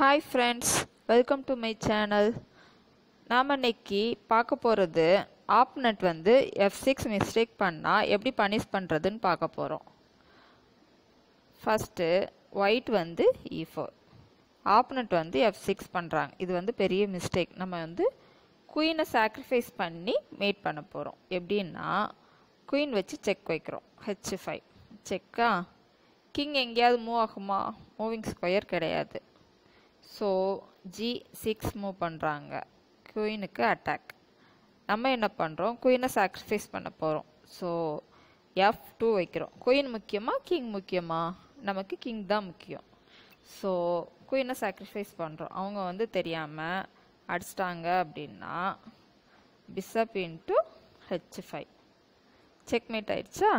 hi friends welcome to my channel நாம் இன்னைக்கு பார்க்க போகிறது ஆப்நெட் வந்து எஃப் சிக்ஸ் மிஸ்டேக் பண்ணால் எப்படி பனிஷ் பண்ணுறதுன்னு பார்க்க போகிறோம் ஃபஸ்ட்டு ஒயிட் வந்து இ ஃபோர் ஆப்நெட் வந்து எஃப் சிக்ஸ் பண்ணுறாங்க இது வந்து பெரிய மிஸ்டேக் நம்ம வந்து குயினை சாக்ரிஃபைஸ் பண்ணி மேட் பண்ண போகிறோம் எப்படின்னா குயின் வச்சு செக் வைக்கிறோம் ஹெச் ஃபைவ் செக்கா கிங் எங்கேயாவது மூவ் ஆகுமா மூவிங் ஸ்கொயர் கிடையாது ஸோ ஜி சிக்ஸ் மூவ் பண்ணுறாங்க குயினுக்கு அட்டாக் நம்ம என்ன பண்ணுறோம் குயினை சாக்ரிஃபைஸ் பண்ண போகிறோம் ஸோ எஃப் டூ வைக்கிறோம் குயின் முக்கியமா கிங் முக்கியமா நமக்கு கிங் தான் முக்கியம் ஸோ குயினை சாக்ரிஃபைஸ் பண்ணுறோம் அவங்க வந்து தெரியாமல் அடிச்சிட்டாங்க அப்படின்னா bishop into H five checkmate ஆயிடுச்சா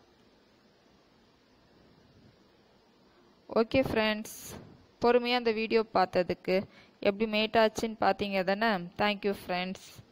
ஓகே ஃப்ரெண்ட்ஸ் பொறுமையாக அந்த வீடியோ பார்த்ததுக்கு எப்படி மேட் ஆச்சுன்னு பார்த்தீங்க தானே தேங்க்யூ ஃப்ரெண்ட்ஸ்